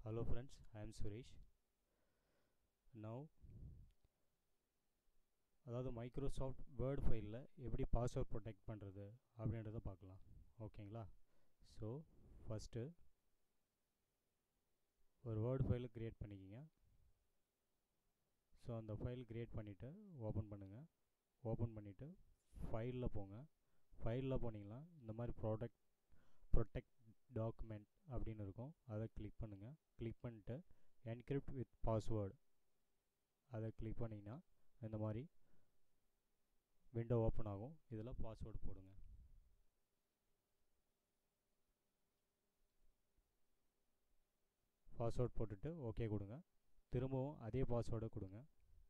Hello friends, I am Suresh. Now அதாவது Microsoft Word ஃபைலில் எப்படி பாஸ்வேர்ட் ப்ரொடெக்ட் பண்ணுறது அப்படின்றத பார்க்கலாம் ஓகேங்களா ஸோ ஃபஸ்ட்டு ஒரு வேர்டு ஃபைலை க்ரியேட் பண்ணிக்கிங்க ஸோ அந்த ஃபைல் க்ரியேட் பண்ணிவிட்டு ஓப்பன் பண்ணுங்கள் ஓப்பன் பண்ணிவிட்டு ஃபைலில் போங்க ஃபைலில் போனீங்கன்னா இந்த மாதிரி ப்ராடக்ட் ப்ரொடெக்ட் டாக்குமெண்ட் அப்படின்னு இருக்கும் அதை கிளிக் பண்ணுங்கள் கிளிக் பண்ணிட்டு என்கிரிப்ட் வித் பாஸ்வேர்டு அதை கிளிக் பண்ணிங்கன்னா இந்த மாதிரி விண்டோ ஓப்பன் ஆகும் இதில் பாஸ்வேர்டு போடுங்க பாஸ்வேர்ட் போட்டுட்டு ஓகே கொடுங்க திரும்பவும் அதே பாஸ்வேர்டை கொடுங்க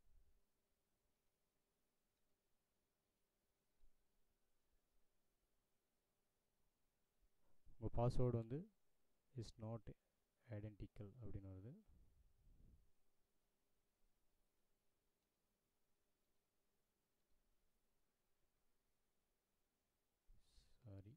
உங்கள் பாஸ்வேர்டு வந்து இஸ் நாட் ஐடென்டிக்கல் அப்படின்னு வருது சாரி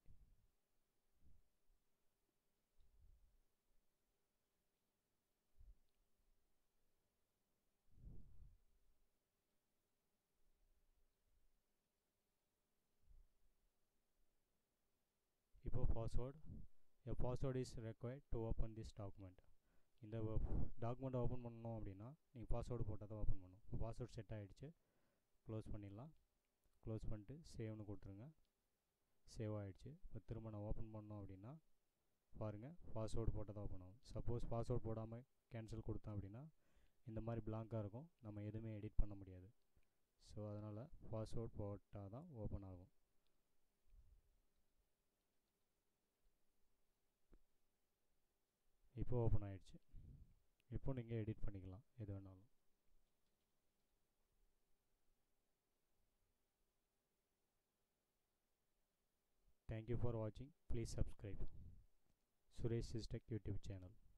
இப்போ password a password is required to open this document இந்த டாக்குமெண்ட்டை ஓப்பன் பண்ணணும் அப்படின்னா நீங்கள் பாஸ்வேர்டு போட்டால் தான் ஓப்பன் பண்ணும் இப்போ பாஸ்வேர்டு செட் ஆகிடுச்சு க்ளோஸ் பண்ணிடலாம் க்ளோஸ் பண்ணிட்டு சேவ்னு கொடுத்துருங்க சேவ் ஆகிடுச்சு இப்போ திரும்ப நான் ஓப்பன் பண்ணோம் அப்படின்னா பாருங்கள் பாஸ்வேர்டு போட்டால் தான் ஓப்பன் ஆகும் சப்போஸ் பாஸ்வேர்டு போடாமல் கேன்சல் கொடுத்தேன் அப்படின்னா இந்த மாதிரி பிளாங்காக இருக்கும் நம்ம எதுவுமே எடிட் பண்ண முடியாது ஸோ அதனால் பாஸ்வேர்டு போட்டால் தான் ஓப்பன் ஆகும் இப்போ ஓப்பன் ஆகிடுச்சு இப்போ நீங்கள் எடிட் பண்ணிக்கலாம் எது வேணாலும் Thank you for watching. Please subscribe. Suresh Sistek YouTube channel.